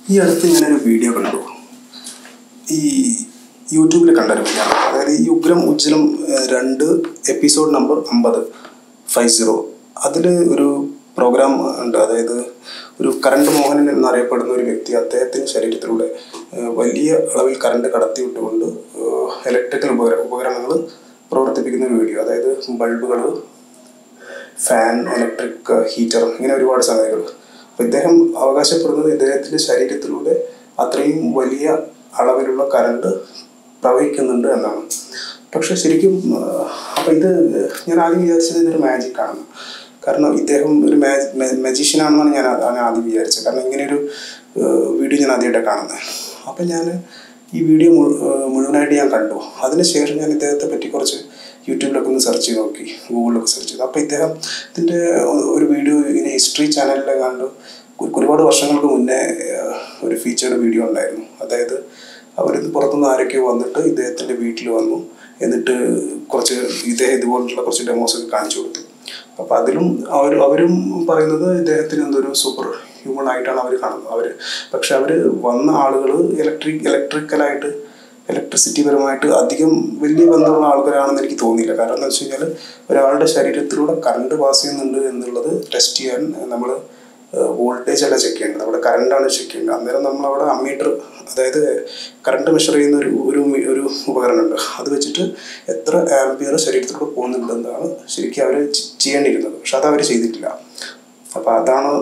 ഈ അടുത്ത് ഞാനൊരു വീഡിയോ കണ്ടു ഈ യൂട്യൂബിൽ കണ്ടൊരു വീഡിയോ ആണ് അതായത് ഈ ഉഗ്രം ഉജ്ജ്വലം ഏഹ്, രണ്ട് എപ്പിസോഡ് നമ്പർ അമ്പത് ഫൈവ് സീറോ അതിൽ ഒരു പ്രോഗ്രാം ഉണ്ട് അതായത് ഒരു കറണ്ട് മോഹനൻ എന്നറിയപ്പെടുന്ന ഒരു വ്യക്തി അദ്ദേഹത്തിൻ്റെ ശരീരത്തിലൂടെ ഏഹ്, വലിയ അളവിൽ കറണ്ട് കടത്തിവിട്ടുകൊണ്ട് ഇലക്ട്രിക്കൽ ഉപകര ഉപകരണങ്ങൾ പ്രവർത്തിപ്പിക്കുന്ന ഒരു വീഡിയോ അതായത് ബൾബുകൾ ഫാൻ ഇലക്ട്രിക് ഹീറ്റർ ഇങ്ങനെ ഒരുപാട് സംഗതികൾ അപ്പോൾ ഇദ്ദേഹം അവകാശപ്പെടുന്നത് ഇദ്ദേഹത്തിൻ്റെ ശരീരത്തിലൂടെ അത്രയും വലിയ അളവിലുള്ള കറണ്ട് പ്രവഹിക്കുന്നുണ്ട് എന്നാണ് പക്ഷെ ശരിക്കും അപ്പോൾ ഇത് ഞാൻ ആദ്യം വിചാരിച്ചത് ഇതൊരു മാജിക് ആണെന്ന് കാരണം ഇദ്ദേഹം ഒരു മജീഷ്യൻ ആണെന്നാണ് ഞാൻ ആ- ഞാൻ ആദ്യം വിചാരിച്ചത് കാരണം ഇങ്ങനെയൊരു വീഡിയോ ഞാൻ ആദ്യമായിട്ടാണ് കാണുന്നത് അപ്പം ഞാൻ ഈ വീഡിയോ മുഴു- ഏഹ് മുഴുവനായിട്ട് ഞാൻ കണ്ടു അതിനുശേഷം ഞാൻ ഇദ്ദേഹത്തെ പറ്റി കുറച്ച് യൂട്യൂബിലൊക്കെ ഒന്ന് സെർച്ച് ചെയ്ത് നോക്കി ഗൂഗിളിലൊക്കെ സെർച്ച് ചെയ്തു അപ്പോൾ ഇദ്ദേഹം ഇതിൻ്റെ ഒരു വീഡിയോ ഇങ്ങനെ ഹിസ്റ്ററി ചാനലിലെ കണ്ടു ഒരു- ഒരുപാട് വർഷങ്ങൾക്ക് മുന്നേ ഏഹ്, ഒരു ഫീച്ചേർഡ് വീഡിയോ ഉണ്ടായിരുന്നു അതായത് അവർ പുറത്തുനിന്ന് ആരൊക്കെയോ വന്നിട്ട് ഇദ്ദേഹത്തിൻ്റെ വീട്ടിൽ വന്നു എന്നിട്ട് കുറച്ച് ഇദ്ദേഹം ഇതുപോലുള്ള കുറച്ച് ഡെമോസ് ഒക്കെ കാണിച്ചു കൊടുത്തു അപ്പോൾ അതിലും അവർ അവരും പറയുന്നത് ഇദ്ദേഹത്തിന് എന്തൊരു സൂപ്പർ ഹ്യൂമൺ ആയിട്ടാണ് അവർ കാണുന്നത് അവർ പക്ഷെ അവർ വന്ന ആളുകൾ ഇലക്ട്രിക് ഇലക്ട്രിക്കലായിട്ട് ഇലക്ട്രിസിറ്റി പരമായിട്ട് അധികം വലിയ ബന്ധമുള്ള ആൾക്കാരാണെന്ന് എനിക്ക് തോന്നിയില്ല കാരണം എന്താ വെച്ച് കഴിഞ്ഞാൽ ഒരാളുടെ ശരീരത്തിലൂടെ കറണ്ട് പാസ് ചെയ്യുന്നുണ്ട് എന്നുള്ളത് ടെസ്റ്റ് ചെയ്യാൻ നമ്മൾ വോൾട്ടേജ് അല്ല ചെക്ക് ചെയ്യേണ്ടത് അവിടെ കറണ്ടാണ് ചെക്ക് ചെയ്യേണ്ടത് അന്നേരം നമ്മൾ അവിടെ അമ്മീറ്റർ അതായത് കറണ്ട് മെഷർ ചെയ്യുന്ന ഒരു ഒരു മി- ഒരു ഉപകരണമുണ്ട് അത് വെച്ചിട്ട് എത്ര ആംപിയർ ശരീരത്തിലൂടെ പോകുന്നുണ്ടെന്നാണ് ശരിക്കും അവർ ചെയ്യേണ്ടിയിരുന്നത് പക്ഷെ അത് അവർ ചെയ്തിട്ടില്ല അപ്പോൾ അതാണ്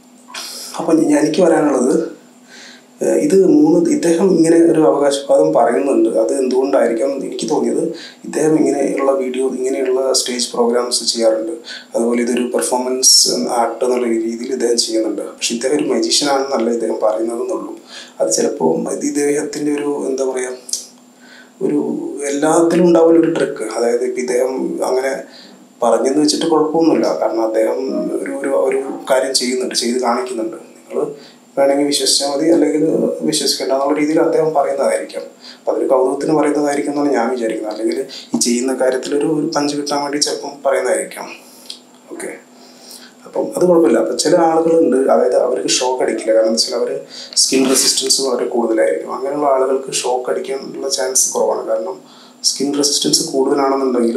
അപ്പം ഞാൻ എനിക്ക് പറയാനുള്ളത് ഏഹ് ഇത് മൂന്ന് ഇദ്ദേഹം ഇങ്ങനെ ഒരു അവകാശവാദം പറയുന്നുണ്ട് അത് എന്തുകൊണ്ടായിരിക്കാം എന്ന് എനിക്ക് തോന്നിയത് ഇദ്ദേഹം ഇങ്ങനെയുള്ള വീഡിയോ ഇങ്ങനെയുള്ള സ്റ്റേജ് പ്രോഗ്രാംസ് ചെയ്യാറുണ്ട് അതുപോലെ ഇതൊരു പെർഫോമൻസ് ആർട്ട് എന്നുള്ള രീതിയിൽ ഇദ്ദേഹം ചെയ്യുന്നുണ്ട് പക്ഷെ ഇദ്ദേഹം ഒരു മജീഷ്യൻ ആണെന്നല്ല ഇദ്ദേഹം പറയുന്നതെന്നുള്ളൂ അത് ചിലപ്പോൾ ഇത് ഇദ്ദേഹത്തിൻ്റെ ഒരു എന്താ പറയുക ഒരു എല്ലാത്തിലും ഉണ്ടാവില്ല ഒരു ട്രിക്ക് അതായത് ഇപ്പം ഇദ്ദേഹം അങ്ങനെ പറഞ്ഞെന്ന് വെച്ചിട്ട് കുഴപ്പമൊന്നുമില്ല കാരണം അദ്ദേഹം ഒരു ഒരു ഒരു കാര്യം ചെയ്യുന്നുണ്ട് ചെയ്ത് കാണിക്കുന്നുണ്ട് നിങ്ങൾ വേണമെങ്കിൽ വിശ്വസിച്ചാൽ മതി അല്ലെങ്കിൽ വിശ്വസിക്കേണ്ട എന്നുള്ള രീതിയിൽ അദ്ദേഹം പറയുന്നതായിരിക്കാം അപ്പം അതൊരു കൗതുകത്തിന് പറയുന്നതായിരിക്കും എന്നാണ് ഞാൻ വിചാരിക്കുന്നത് അല്ലെങ്കിൽ ഈ ചെയ്യുന്ന കാര്യത്തിൽ ഒരു ഒരു പഞ്ച് കിട്ടാൻ വേണ്ടി ചിലപ്പം പറയുന്നതായിരിക്കാം ഓക്കെ അപ്പം അത് കുഴപ്പമില്ല അപ്പം ചില ആളുകളുണ്ട് അതായത് അവർക്ക് ഷോക്ക് അടിക്കില്ല കാരണം എന്താ വെച്ചാൽ അവർ സ്കിൻ റെസിസ്റ്റൻസ് വളരെ കൂടുതലായിരിക്കും അങ്ങനെയുള്ള ആളുകൾക്ക് ഷോക്ക് അടിക്കാനുള്ള ചാൻസ് കുറവാണ് കാരണം സ്കിൻ റെസിസ്റ്റൻസ് കൂടുതലാണെന്നുണ്ടെങ്കിൽ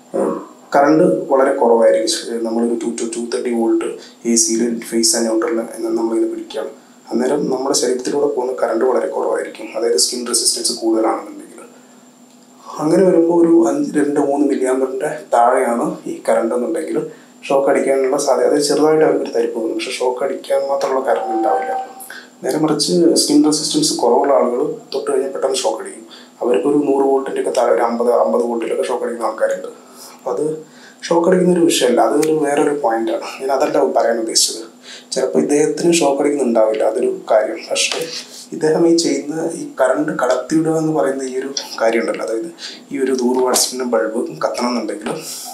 കറണ്ട് വളരെ കുറവായിരിക്കും നമ്മളൊരു two two two thirty volt A സിയിൽ ഫേസ് ആൻഡ് ന്യൂട്രൽ എന്ന് നമ്മളിങ്ങനെ പിടിക്കുകയാണ് അന്നേരം നമ്മുടെ ശരീരത്തിലൂടെ പോകുന്ന കറണ്ട് വളരെ കുറവായിരിക്കും അതായത് സ്കിൻ റെസിസ്റ്റൻസ് കൂടുതലാണെന്നുണ്ടെങ്കിൽ അങ്ങനെ വരുമ്പോൾ ഒരു അഞ്ച് രണ്ട് മൂന്ന് മില്ലിയാമ്പറിൻ്റെ താഴെയാണ് ഈ കറണ്ട് എന്നുണ്ടെങ്കിൽ ഷോക്ക് അടിക്കാനുള്ള സാധ്യത അതായത് ചെറുതായിട്ട് അവർക്ക് തരിപ്പ് തോന്നും പക്ഷെ ഷോക്ക് അടിക്കാൻ മാത്രമുള്ള കറണ്ട് ഉണ്ടാവില്ല നേരെ മറിച്ച് സ്കിൻ റെസിസ്റ്റൻസ് കുറവുള്ള ആളുകൾ തൊട്ട് കഴിഞ്ഞാൽ പെട്ടെന്ന് ഷോക്ക് അടിക്കും അവർക്ക് ഒരു നൂറ് വോൾട്ടിൻ്റെ ഒക്കെ താഴെ ഒരു അമ്പത് അമ്പത് വോൾട്ടിലൊക്കെ ഷോക്ക് അടിക്കുന്ന ആൾക്കാരുണ്ട് അപ്പം അത് ഷോക്ക് അടിക്കുന്ന ഒരു വിഷയമല്ല അതൊരു വേറൊരു പോയിന്റാണ് ഞാൻ അതല്ല പറയാൻ ഉദ്ദേശിച്ചത് ചിലപ്പോൾ ഇദ്ദേഹത്തിന് ഷോക്ക് അടിക്കുന്നുണ്ടാവില്ല അതൊരു കാര്യം പക്ഷേ ഇദ്ദേഹം ഈ ചെയ്യുന്ന ഈ കറണ്ട് കടത്തിവിടുക എന്ന് പറയുന്ന ഈ ഒരു കാര്യമുണ്ടല്ലോ അതായത് ഈ ഒരു നൂറ് വാട്സിൻ്റെ ബൾബ് കത്തണം എന്നുണ്ടെങ്കിൽ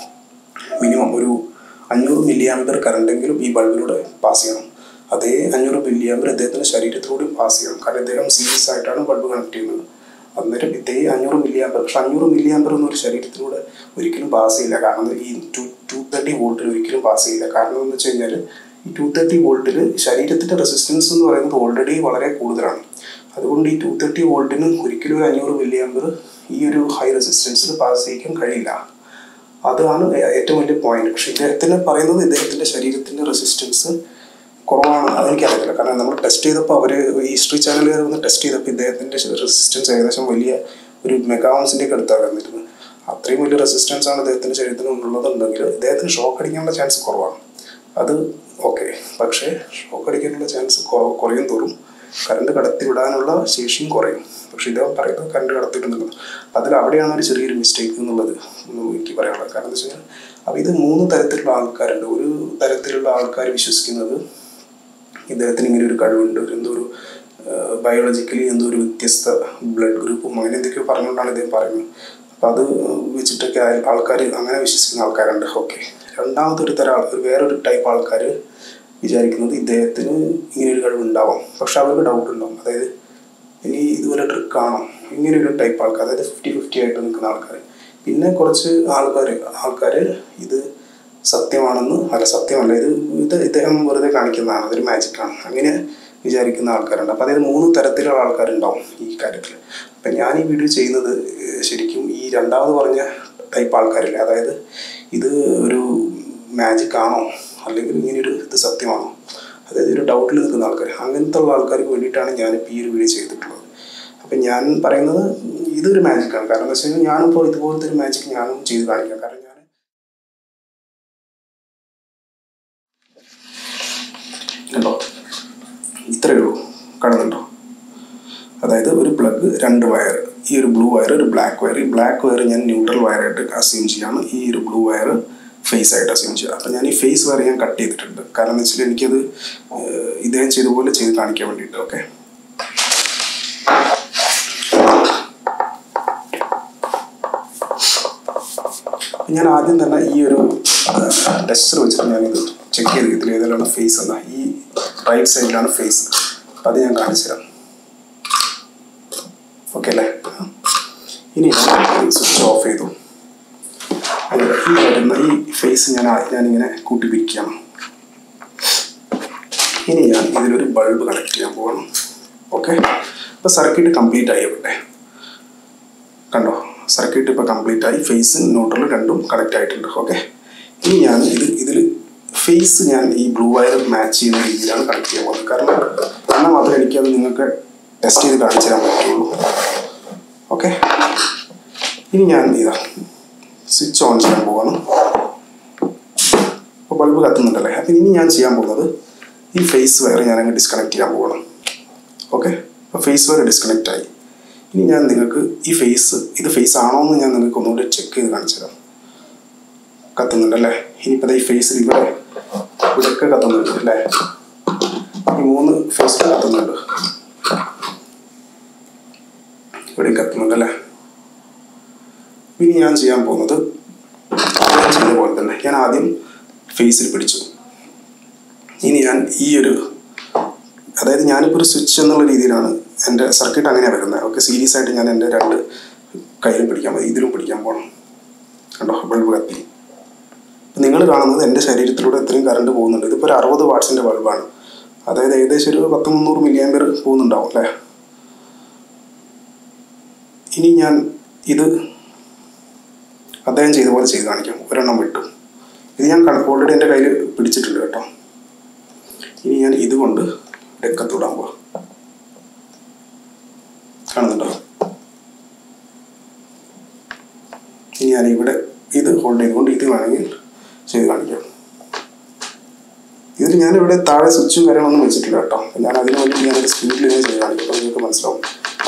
മിനിമം ഒരു അഞ്ഞൂറ് മില്ലി ആമ്പർ കറണ്ടെങ്കിലും ഈ ബൾബിലൂടെ പാസ് ചെയ്യണം അതേ അഞ്ഞൂറ് മില്ലി ആമ്പർ അദ്ദേഹത്തിൻ്റെ ശരീരത്തിലൂടെ പാസ് ചെയ്യണം കാരണം അദ്ദേഹം സീരിയസ് ആയിട്ടാണ് ബൾബ് കണക്ട് ചെയ്യുന്നത് അന്നേരം ഇതേ അഞ്ഞൂറ് മില്ലി ആമ്പർ പക്ഷെ അഞ്ഞൂറ് മില്ലി ആമ്പർ ഒന്നും ഒരു ശരീരത്തിലൂടെ ഒരിക്കലും പാസ് ചെയ്യില്ല കാരണം ഈ ടു ടു തേർട്ടി വോൾട്ടിൽ ഒരിക്കലും പാസ് ചെയ്യില്ല കാരണം എന്ന് വെച്ച് കഴിഞ്ഞാൽ ഈ ടു തേർട്ടി വോൾട്ടിൽ ശരീരത്തിൻ്റെ റെസിസ്റ്റൻസ് എന്ന് പറയുന്നത് ഓൾറെഡി വളരെ കൂടുതലാണ് അതുകൊണ്ട് ഈ ടു തേർട്ടി വോൾട്ടിന് ഒരിക്കലും ഒരു അഞ്ഞൂറ് മില്ലി ആമ്പർ ഈ ഒരു ഹൈ റെസിസ്റ്റൻസിൽ പാസ് ചെയ്യിക്കാൻ കഴിയില്ല അതാണ് ഏ- ഏറ്റവും വലിയ പോയിന്റ് പക്ഷെ ഇദ്ദേഹത്തിന് പറയുന്നത് ഇദ്ദേഹത്തിന്റെ ശരീരത്തിന്റെ റെസിസ്റ്റൻസ് കുറവാണ് അതെനിക്കറിയില്ല കാരണം നമ്മൾ ടെസ്റ്റ് ചെയ്തപ്പോൾ അവർ ഈ ഹിസ്റ്ററി ചാനലുകാർ വന്ന് ടെസ്റ്റ് ചെയ്തപ്പോൾ ഇദ്ദേഹത്തിന്റെ റെസിസ്റ്റൻസ് ഏകദേശം വലിയ ഒരു മെഗാവൺസിൻ്റെ ഒക്കെ അടുത്താണ് വന്നിരുന്നത് അത്രയും വലിയ റെസിസ്റ്റൻസ് ആണ് ഇദ്ദേഹത്തിന്റെ ശരീരത്തിന് ഉള്ളതുണ്ടെങ്കിൽ ഇദ്ദേഹത്തിന് ഷോക്ക് അടിക്കാനുള്ള ചാൻസ് കുറവാണ് അത് ഓക്കെ പക്ഷേ ഷോക്ക് അടിക്കാനുള്ള ചാൻസ് കുറവ് കുറയും തോറും കറണ്ട് കടത്തിവിടാനുള്ള ശേഷിയും കുറയും പക്ഷെ ഇദ്ദേഹം പറയുന്നത് കറണ്ട് കടത്തിവിടുന്നുള്ളത് അതിൽ അവിടെയാണ് ഒരു ചെറിയൊരു മിസ്റ്റേക്ക് എന്നുള്ളത് എന്ന് എനിക്ക് പറയാനുള്ളത് കാരണം എന്താ വെച്ച് കഴിഞ്ഞാൽ അപ്പോൾ ഇത് മൂന്ന് തരത്തിലുള്ള ആൾക്കാരുണ്ട് ഒരു തരത്തിലുള്ള ആൾക്കാർ വിശ്വസിക്കുന്നത് ഇദ്ദേഹത്തിന് ഇങ്ങനെ ഒരു കഴിവുണ്ട് ഒരു എന്തോ ഒരു ബയോളജിക്കലി എന്തോ ഒരു വ്യത്യസ്ത ബ്ലഡ് ഗ്രൂപ്പും അങ്ങനെ എന്തൊക്കെയോ പറഞ്ഞുകൊണ്ടാണ് ഇദ്ദേഹം പറയുന്നത് അപ്പം അത് വെച്ചിട്ടൊക്കെ ആൾക്കാർ അങ്ങനെ വിശ്വസിക്കുന്ന ആൾക്കാരുണ്ട് ഓക്കെ രണ്ടാമത്തെ ഒരു തരം ആൾ ഒരു വേറൊരു ടൈപ്പ് ആൾക്കാർ വിചാരിക്കുന്നത് ഇദ്ദേഹത്തിന് ഇങ്ങനെ ഒരു കഴിവുണ്ടാവാം പക്ഷെ അവർക്ക് ഡൗട്ട് ഉണ്ടാവും അതായത് ഇനി ഇതുപോലെ ട്രിക്കാണോ ഇങ്ങനെ ഒരു ടൈപ്പ് ആൾക്കാർ അതായത് ഫിഫ്റ്റി ഫിഫ്റ്റി ആയിട്ട് നിൽക്കുന്ന ആൾക്കാർ പിന്നെ കുറച്ച് ആൾക്കാർ ആൾക്കാർ ഇത് സത്യമാണെന്ന് അല്ല സത്യമല്ല ഇത് ഇത് ഇദ്ദേഹം വെറുതെ കാണിക്കുന്നതാണ് അതൊരു മാജിക്കാണ് അങ്ങനെ വിചാരിക്കുന്ന ആൾക്കാരുണ്ട് അപ്പോൾ അതായത് മൂന്ന് തരത്തിലുള്ള ആൾക്കാരുണ്ടാവും ഈ കാര്യത്തിൽ അപ്പം ഞാൻ ഈ വീഡിയോ ചെയ്യുന്നത് ഏഹ്, ശരിക്കും ഈ രണ്ടാമത് പറഞ്ഞ ടൈപ്പ് ആൾക്കാരില്ല അതായത് ഇത് ഒരു മാജിക് ആണോ അല്ലെങ്കിൽ ഇങ്ങനെയൊരു ഇത് സത്യമാണോ അതായത് ഒരു ഡൗട്ടിൽ നിൽക്കുന്ന ആൾക്കാർ അങ്ങനത്തെ ഉള്ള ആൾക്കാർക്ക് വേണ്ടിയിട്ടാണ് ഞാനിപ്പോൾ ഈ ഒരു വീഡിയോ ചെയ്തിട്ടുള്ളത് അപ്പം ഞാൻ പറയുന്നത് ഇതൊരു മാജിക്കാണ് കാരണം എന്താ വെച്ച് കഴിഞ്ഞാൽ ഞാനിപ്പോൾ ഇതുപോലത്തെ ഒരു മാജിക് ഞാനും ചെയ്ത് കാണിക്കാം കാരണം ഞാൻ കണ്ടോ ഇത്രയേ ഉള്ളൂ കാണുന്നുണ്ടോ അതായത് ഒരു പ്ലഗ് രണ്ട് വയർ ഈ ഒരു ബ്ലൂ വയർ ഒരു ബ്ലാക്ക് വയർ ഈ ബ്ലാക്ക് വയർ ഞാൻ ന്യൂട്രൽ വയറായിട്ട് അസ്യൂം ചെയ്യാണ് ഈ ഒരു ബ്ലൂ വയർ ഫേസ് ആയിട്ട് അസ്യൂം ചെയ്യുക അപ്പം ഞാൻ ഈ ഫേസ് വയർ ഞാൻ കട്ട് ചെയ്തിട്ടുണ്ട് കാരണം എന്ന് വെച്ചാൽ എനിക്കത് ഏഹ്, ഇദ്ദേഹം ചെയ്ത പോലെ ചെയ്ത് കാണിക്കാൻ വേണ്ടിയിട്ട് ഓക്കെ ഞാൻ ആദ്യം തന്നെ ഈ ഒരു ടെസ്റ്റർ വെച്ചിട്ട് ഞാനിത് ചെക്ക് ചെയ്ത് ഇതിൽ ഏതെല്ലാം ഫേസ് എന്നാ ഈ റൈറ്റ് സൈഡിലാണ് ഫേസ് അപ്പം അത് ഞാൻ കാണിച്ചു തരാം ഓക്കെ അല്ലേ ഇനി സ്വിച്ച് ഓഫ് ചെയ്തു അങ്ങനെ ഈ വരുന്ന ഈ ഫേസ് ഞാൻ ആ- ഞാനിങ്ങനെ കൂട്ടി പിരിക്കുകയാണ് ഇനി ഞാൻ ഇതിലൊരു ബൾബ് കണക്ട് ചെയ്യാൻ പോകണം ഓക്കെ അപ്പോൾ സർക്യൂട്ട് കംപ്ലീറ്റ് ആയി ഇവിടെ കണ്ടോ സർക്യൂട്ട് ഇപ്പോൾ കംപ്ലീറ്റ് ആയി ഫേസും ന്യൂട്രലും രണ്ടും കണക്റ്റ് ആയിട്ടുണ്ട് ഓക്കെ ഇനി ഞാൻ ഇത് ഇതിൽ ഫേസ് ഞാൻ ഈ ബ്ലൂ വയർ മാച്ച് ചെയ്യുന്ന രീതിയിലാണ് കണക്ട് ചെയ്യാൻ പോകുന്നത് കാരണം എന്നാൽ മാത്രമേ എനിക്കത് നിങ്ങൾക്ക് ടെസ്റ്റ് ചെയ്ത് കാണിച്ചു തരാൻ പറ്റുള്ളൂ ഓക്കെ ഇനി ഞാൻ ഇതാ സ്വിച്ച് ഓൺ ചെയ്യാൻ പോവാണ് അപ്പോൾ ബൾബ് കത്തുന്നുണ്ടല്ലേ അപ്പം ഇനി ഞാൻ ചെയ്യാൻ പോകുന്നത് ഈ ഫേസ് വയർ ഞാൻ അങ്ങ് ഡിസ്കണക്ട് ചെയ്യാൻ പോകണം ഓക്കെ അപ്പോൾ ഫേസ് വയർ ഡിസ്കണക്റ്റ് ആയി ഇനി ഞാൻ നിങ്ങൾക്ക് ഈ ഫേസ് ഇത് ഫേസ് ആണോ എന്ന് ഞാൻ നിങ്ങൾക്ക് ഒന്നുകൂടി ചെക്ക് ചെയ്ത് കാണിച്ചു തരാം കത്തുന്നുണ്ടല്ലേ ഇനിയിപ്പോൾ ഈ ഫേസിൽ ഇവിടെ ഇവിടെയൊക്കെ കത്തുന്നുണ്ട് അല്ലേ ഈ മൂന്ന് ഫേസിൽ കത്തുന്നുണ്ട് ഇവിടെ കത്തുന്നുണ്ട് അല്ലേ ഇനി ഞാൻ ചെയ്യാൻ പോകുന്നത് ഞാൻ ചെയ്ത പോലെ തന്നെ ഞാൻ ആദ്യം ഫേസിൽ പിടിച്ചു ഇനി ഞാൻ ഈ ഒരു അതായത് ഞാനിപ്പോൾ ഒരു സ്വിച്ച് എന്നുള്ള രീതിയിലാണ് എൻ്റെ സർക്യൂട്ട് അങ്ങനെയാണ് വരുന്നത് ഓക്കെ സീരിയസ് ആയിട്ട് ഞാൻ എൻ്റെ രണ്ട് കയ്യിലും പിടിക്കാൻ മതി ഇതിലും പിടിക്കാൻ പോകണം കണ്ടോ ബൾബ് കത്തി നിങ്ങൾ കാണുന്നത് എൻ്റെ ശരീരത്തിലൂടെ ഇത്രയും കറണ്ട് പോകുന്നുണ്ട് ഇതിപ്പോൾ ഒരു അറുപത് വാട്ട്സിൻ്റെ ബൾബാണ് അതായത് ഏകദേശം ഒരു പത്ത് മുന്നൂറ് മില്ലി ആമ്പർ പോകുന്നുണ്ടാവും അല്ലേ ഇനി ഞാൻ ഇത് അദ്ദേഹം ചെയ്ത പോലെ ചെയ്ത് കാണിക്കാം ഒരെണ്ണം വിട്ടു ഇത് ഞാൻ ഓൾറെഡി എൻ്റെ കയ്യിൽ പിടിച്ചിട്ടുണ്ട് കേട്ടോ ഇനി ഞാൻ ഇതുകൊണ്ട് ഡെക്കത്തൂടാൻ പോവാം കാണുന്നുണ്ടോ ഇനി ഞാൻ ഇവിടെ ഇത് ഹോൾഡ് ചെയ്തുകൊണ്ട് ഇത് വേണമെങ്കിൽ ചെയ്ത് കാണിക്കാം ഇതിൽ ഞാൻ ഇവിടെ താഴെ സ്വിച്ചും കാര്യങ്ങളൊന്നും വെച്ചിട്ടില്ല കേട്ടോ ഞാൻ അതിന് വേണ്ടി ഞാനൊരു സ്പീഡിൽ ഇങ്ങനെ ചെയ്ത് കാണിക്കും അപ്പോൾ നിങ്ങൾക്ക് മനസ്സിലാവും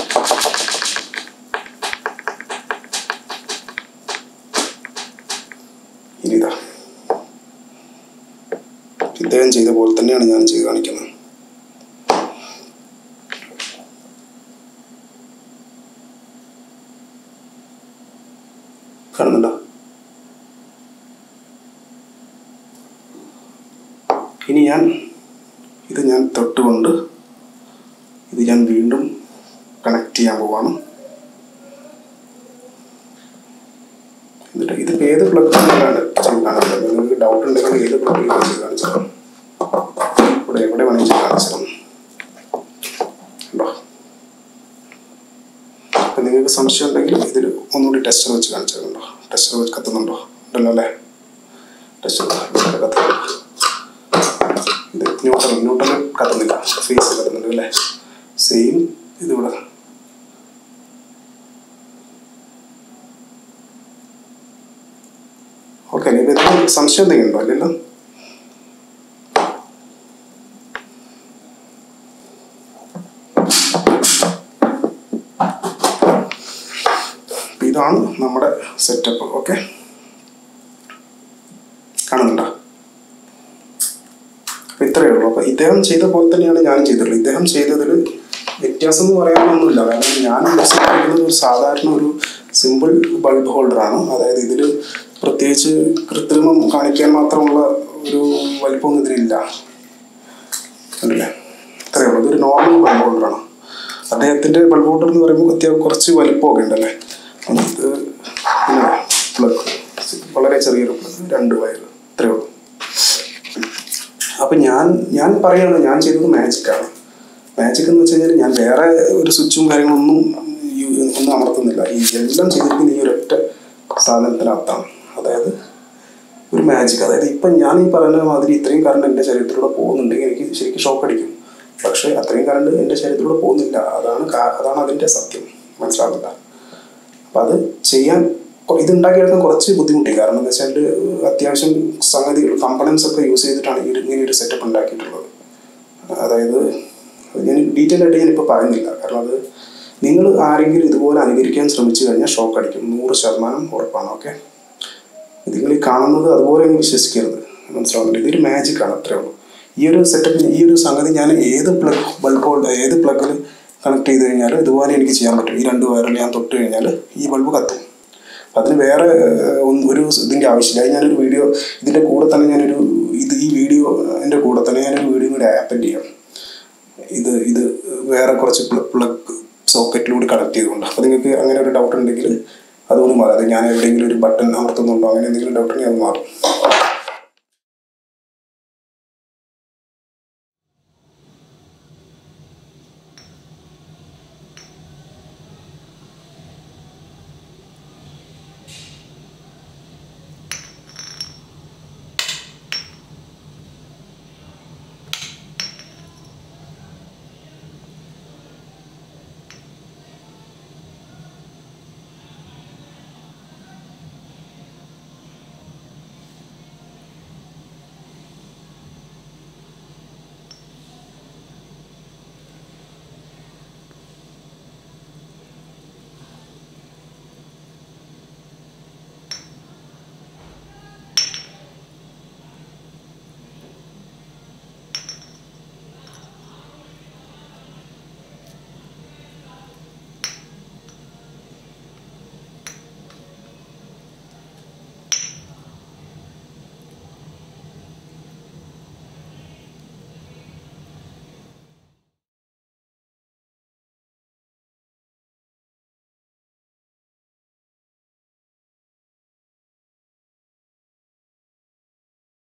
ഇനി ഇതാ ഇദ്ദേഹം ചെയ്ത പോലെ തന്നെയാണ് ഞാൻ ചെയ്ത് കാണിക്കുന്നത് കാണുന്നുണ്ടോ ഇനി ഞാൻ ഇത് ഞാൻ തൊട്ടുകൊണ്ട് ഇത് ഞാൻ വീണ്ടും കണക്ട് ചെയ്യാൻ പോവാണ് എന്നിട്ട് ഇതിപ്പോൾ ഏത് പ്ലഗിലാണ് ചെയ്ത് കാണിച്ചത് നിങ്ങൾക്ക് ഡൗട്ട് ഉണ്ടെങ്കിൽ ഏത് പ്ലഗിലാണ് ചെയ്ത് കാണിച്ചത് ഇവിടെ എവിടെ വേണമെങ്കിൽ ചെയ്ത് കാണിച്ചത് ഉണ്ടോ അപ്പം നിങ്ങൾക്ക് സംശയം ഉണ്ടെങ്കിൽ ഇതിൽ ഒന്നുകൂടി ടെസ്റ്റർ വെച്ച് കാണിച്ചതുണ്ടോ ടെസ്റ്റർ വെച്ച് കത്തുന്നുണ്ടോ ഉണ്ടല്ലോ അല്ലേ ടെസ്റ്റർ കത്തുന്നുണ്ടോ ഇത് ന്യൂട്രൽ ന്യൂട്രൽ കത്തുന്നില്ല ഫേസ് കത്തുന്നുണ്ട് അല്ലേ സെയിം ഇതിവിടെ ഓക്കെ ഇനി ഇതിൽ സംശയം എന്തെങ്കിലും ഉണ്ടോ അല്ലല്ലോ അപ്പൊ ഇതാണ് നമ്മുടെ സെറ്റപ്പ് ഓക്കെ കാണുന്നുണ്ടോ അപ്പൊ ഇത്രയേ ഉള്ളൂ അപ്പൊ ഇദ്ദേഹം ചെയ്ത പോലെ തന്നെയാണ് ഞാനും ചെയ്തിട്ടുള്ളത് ഇദ്ദേഹം ചെയ്തതിൽ വ്യത്യാസം എന്ന് പറയാനൊന്നുമില്ല കാരണം ഞാൻ യൂസ് ചെയ്യുന്നത് ഒരു സാധാരണ ഒരു സിമ്പിൾ ബൾബ് ഹോൾഡറാണ് അതായത് ഇതിൽ പ്രത്യേകിച്ച് കൃത്രിമം കാണിക്കാൻ മാത്രമുള്ള ഒരു വലിപ്പമൊന്നും ഇതിലില്ല കണ്ടില്ലേ ഇത്രയേ ഉള്ളൂ ഇതൊരു നോർമൽ ബൾബ് ഹോൾഡറാണ് അദ്ദേഹത്തിൻ്റെ ബൾബ് ഹോൾഡർ എന്ന് പറയുമ്പോൾ അത്യാവശ്യം കുറച്ച് വലിപ്പമൊക്കെ ഉണ്ടല്ലേ ഇത് പ്ലഗ് വളരെ ചെറിയൊരു പ്ലഗ് രണ്ട് വയർ ഇത്രയേ ഉള്ളൂ അപ്പം ഞാൻ ഞാൻ പറയുന്നത് ഞാൻ ചെയ്തത് മാജിക്കാണ് മാജിക് എന്ന് വെച്ച് കഴിഞ്ഞാൽ ഞാൻ വേറെ ഒരു സ്വിച്ചും കാര്യങ്ങളൊന്നും യു- ഒന്നും അമർത്തുന്നില്ല ഈ എല്ലാം ചെയ്തിരിക്കുന്ന ഈ ഒരൊറ്റ സാധനത്തിനകത്താണ് അതായത് ഒരു മാജിക് അതായത് ഇപ്പം ഞാൻ ഈ പറയുന്ന മാതിരി ഇത്രയും കറണ്ട് എൻ്റെ ശരീരത്തിലൂടെ പോകുന്നുണ്ടെങ്കിൽ എനിക്ക് ശരിക്കും ഷോക്ക് അടിക്കും പക്ഷേ അത്രയും കറണ്ട് എൻ്റെ ശരീരത്തിലൂടെ പോകുന്നില്ല അതാണ് കാ- അതാണ് അതിൻ്റെ സത്യം മനസ്സിലാകുന്നില്ല അപ്പം അത് ചെയ്യാൻ കൊ- ഇത് ഉണ്ടാക്കിയെടുക്കാൻ കുറച്ച് ബുദ്ധിമുട്ടി കാരണം എന്താ വെച്ചാൽ അത്യാവശ്യം സംഗതികൾ കമ്പണൻസ് ഒക്കെ യൂസ് ചെയ്തിട്ടാണ് ഈ ഒരു ഇങ്ങനെ ഒരു സെറ്റപ്പ് ഉണ്ടാക്കിയിട്ടുള്ളത് അതായത് അത് ഞാൻ ഡീറ്റെയിൽ ആയിട്ട് ഞാനിപ്പോൾ പറയുന്നില്ല കാരണം അത് നിങ്ങൾ ആരെങ്കിലും ഇതുപോലെ അനുകരിക്കാൻ ശ്രമിച്ചു കഴിഞ്ഞാൽ ഷോക്ക് അടിക്കും നൂറ് ശതമാനം ഉറപ്പാണ് ഓക്കെ നിങ്ങൾ ഈ കാണുന്നത് അതുപോലെ അങ്ങ് വിശ്വസിക്കരുത് മനസ്സിലാവുന്നില്ല ഇതൊരു മാജിക്കാണ് അത്രേ ഉള്ളൂ ഈ ഒരു സെറ്റപ്പിന് ഈ ഒരു സംഗതി ഞാൻ ഏത് പ്ലഗ് ബൾബ് ഏത് പ്ലഗിൽ കണക്ട് ചെയ്ത് കഴിഞ്ഞാലും ഇതുപോലെ എനിക്ക് ചെയ്യാൻ പറ്റും ഈ രണ്ട് വയറിൽ ഞാൻ തൊട്ട് കഴിഞ്ഞാൽ ഈ ബൾബ് കത്തും അതിന് വേറെ ഏഹ്, ഒന്നും- ഒരു ഇതിൻ്റെ ആവശ്യമില്ല അത് ഞാനൊരു വീഡിയോ ഇതിൻ്റെ കൂടെ തന്നെ ഞാനൊരു ഇത് ഈ വീഡിയോ എൻ്റെ കൂടെ തന്നെ ഞാനൊരു വീഡിയോ കൂടെ ആപ്പൻഡ് ചെയ്യാം ഇത് ഇത് വേറെ കുറച്ച് പ്ലഗ് സോക്കറ്റിലൂടെ കണക്ട് ചെയ്തുകൊണ്ട് അപ്പോൾ നിങ്ങൾക്ക് അങ്ങനെ ഒരു ഡൗട്ട് ഉണ്ടെങ്കിൽ അതുകൊണ്ട് മാറും അത് ഞാൻ എവിടെയെങ്കിലും ഒരു ബട്ടൺ അമർത്തുന്നുണ്ടോ അങ്ങനെ എന്തെങ്കിലും ഡൗട്ട് ഉണ്ടെങ്കിൽ അത് മാറും